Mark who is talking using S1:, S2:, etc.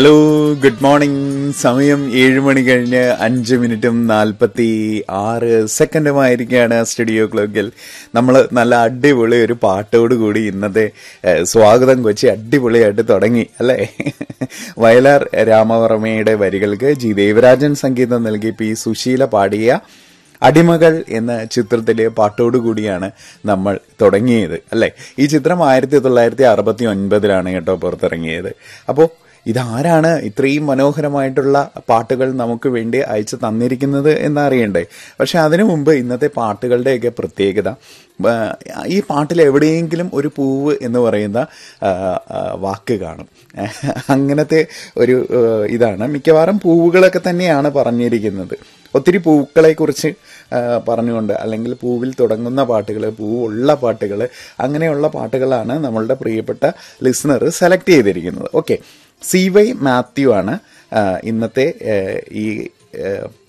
S1: hello good morning സമയം ഏഴ് മണി കഴിഞ്ഞ് അഞ്ച് മിനിറ്റും നാൽപ്പത്തി ആറ് സെക്കൻഡുമായിരിക്കുകയാണ് സ്റ്റുഡിയോ ക്ലോക്കിൽ നമ്മൾ നല്ല അടിപൊളി ഒരു പാട്ടോട് കൂടി ഇന്നത്തെ ഏഹ്, സ്വാഗതം കൊച്ചി അടിപൊളിയായിട്ട് തുടങ്ങി അല്ലേ വയലാർ രാമവർമ്മയുടെ വരികൾക്ക് ജി ദേവരാജൻ സംഗീതം നൽകി പി സുശീല പാടിയ അടിമകൾ എന്ന ചിത്രത്തിലെ പാട്ടോടുകൂടിയാണ് നമ്മൾ തുടങ്ങിയത് അല്ലേ ഈ ചിത്രം ആയിരത്തി തൊള്ളായിരത്തി അറുപത്തി ഒൻപതിലാണ് കേട്ടോ പുറത്തിറങ്ങിയത് അപ്പോൾ ഇതാരാണ് ഇത്രയും മനോഹരമായിട്ടുള്ള പാട്ടുകൾ നമുക്ക് വേണ്ടി അയച്ചു തന്നിരിക്കുന്നത് എന്നറിയണ്ടേ പക്ഷെ അതിനു മുമ്പ് ഇന്നത്തെ പാട്ടുകളുടെയൊക്കെ പ്രത്യേകത ആ, ഈ പാട്ടിൽ എവിടെയെങ്കിലും ഒരു പൂവ് എന്ന് പറയുന്ന ആ, ആ, വാക്ക് കാണും അങ്ങനത്തെ ഒരു ആ, ഇതാണ് മിക്കവാറും പൂവുകളൊക്കെ തന്നെയാണ് പറഞ്ഞിരിക്കുന്നത് ഒത്തിരി പൂക്കളെ കുറിച്ച് പറഞ്ഞുകൊണ്ട് അല്ലെങ്കിൽ പൂവിൽ തുടങ്ങുന്ന പാട്ടുകൾ പൂവുള്ള പാട്ടുകൾ അങ്ങനെയുള്ള പാട്ടുകളാണ് നമ്മളുടെ പ്രിയപ്പെട്ട ലിസണർ സെലക്ട് ചെയ്തിരിക്കുന്നത് ഓക്കെ സി വൈ മാത്യു ആണ് ആ, ഇന്നത്തെ ആ, ഈ ആ,